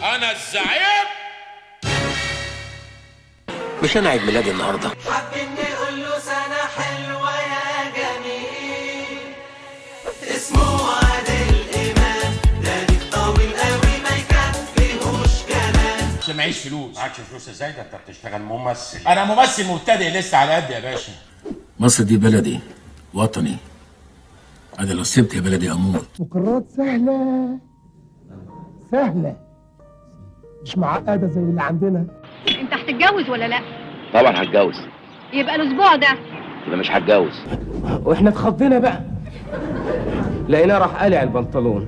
انا الزعيم مش انا عيد ميلادي النهارده حابين نقول له سنة حلوة يا جميل اسمه عادل إمام تاريخ طويل قوي ما يكفيهوش كلام عشان معيش فلوس معكش فلوس ازاي ده انت بتشتغل ممثل انا ممثل مبتدئ لسه على قد يا باشا مصر دي بلدي وطني انا لو سبت يا بلدي اموت مقررات سهلة سهلة مش معقدة زي اللي عندنا انت هتتجوز ولا لا طبعا هتجوز يبقى الاسبوع ده يبقى مش هتجوز واحنا اتخضينا بقى لقيناه راح قالع البنطلون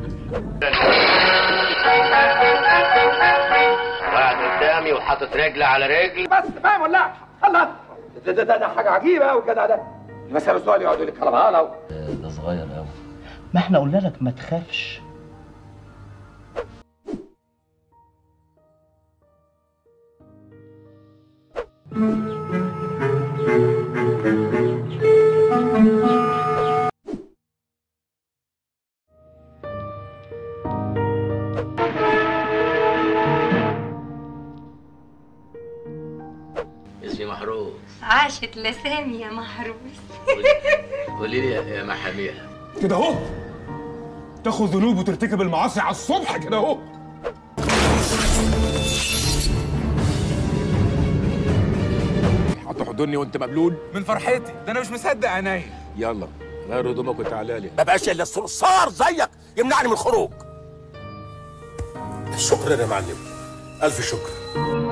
قاعد قدامي وحاطط رجل على رجل بس فاهم ولا لا؟ خلاص ده, ده, ده, ده حاجة عجيبة أوي الجدع ده مثلا سؤال يقعد يقول لك كلام ده صغير قوي ما احنا قلنا لك ما تخافش اسمي محروس عاشت لسامي يا محروس قولي لي يا محاميها كده اهو تاخد ذنوب وترتكب المعاصي على الصبح كده اهو هتحضني وانت مبلول من فرحتي ده انا مش مصدق عينيا يلا غير هدومك وتعالى لي ما بقاش الا الصرصار زيك يمنعني من الخروج شكرا يا معلم الف شكر